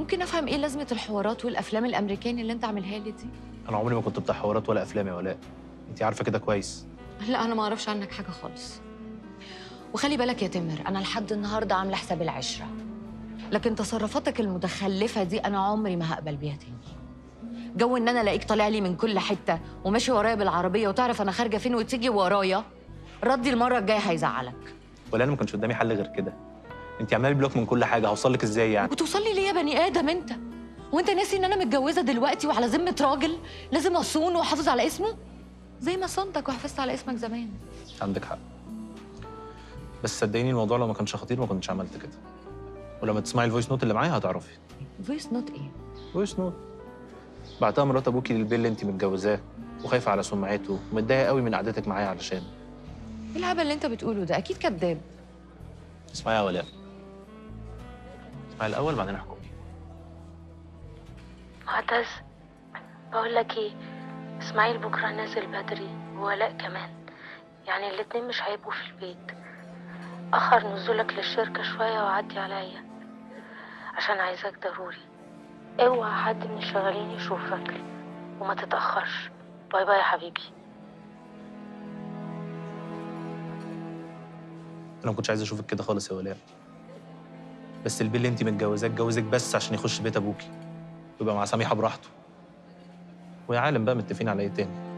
ممكن افهم ايه لازمه الحوارات والافلام الامريكاني اللي انت عاملها لي دي انا عمري ما كنت بتاع حوارات ولا افلام يا ولاء انت عارفه كده كويس لا انا ما اعرفش عنك حاجه خالص وخلي بالك يا تامر انا لحد النهارده عامله حساب العشره لكن تصرفاتك المتخلفه دي انا عمري ما هقبل بيها تاني جو ان انا الاقيك طالع لي من كل حته وماشي ورايا بالعربيه وتعرف انا خارجه فين وتيجي ورايا ردي المره الجايه هيزعلك ولا انا ما كانش قدامي حل غير كده انت عامله لي بلوك من كل حاجه هوصل لك ازاي يعني وتوصل لي ليه يا بني ادم انت وانت ناسي ان انا متجوزه دلوقتي وعلى ذمه راجل لازم اصون واحافظ على اسمه زي ما صنتك وحافظت على اسمك زمان عندك حق بس صدقيني الموضوع لو ما كانش خطير ما كنتش عملت كده ولما تسمعي الفويس نوت اللي معايا هتعرفي فويس نوت ايه فويس نوت بعتها مرات ابوكي للبيل اللي انت متجوزاه وخايفه على سمعته ومتضايقه قوي من قعدتك معايا علشان ايه الهبل اللي انت بتقوله ده اكيد كذاب اسمعي يا ولاء اسمعي الاول بعدين احكمي معتز بقول لك ايه اسماعيل بكره نازل بدري وولاء كمان يعني الاتنين مش هيبقوا في البيت اخر نزولك للشركه شويه وعدي عليا عشان عايزاك ضروري اوعى حد من الشغالين يشوفك وما تتاخرش باي باي يا حبيبي انا ما كنتش عايز اشوفك كده خالص يا ولاء بس البيل اللي انت متجوزاه اتجوزك بس عشان يخش بيت ابوكي ويبقى مع سميحه براحته ويا عالم بقى متفقين على ايه تاني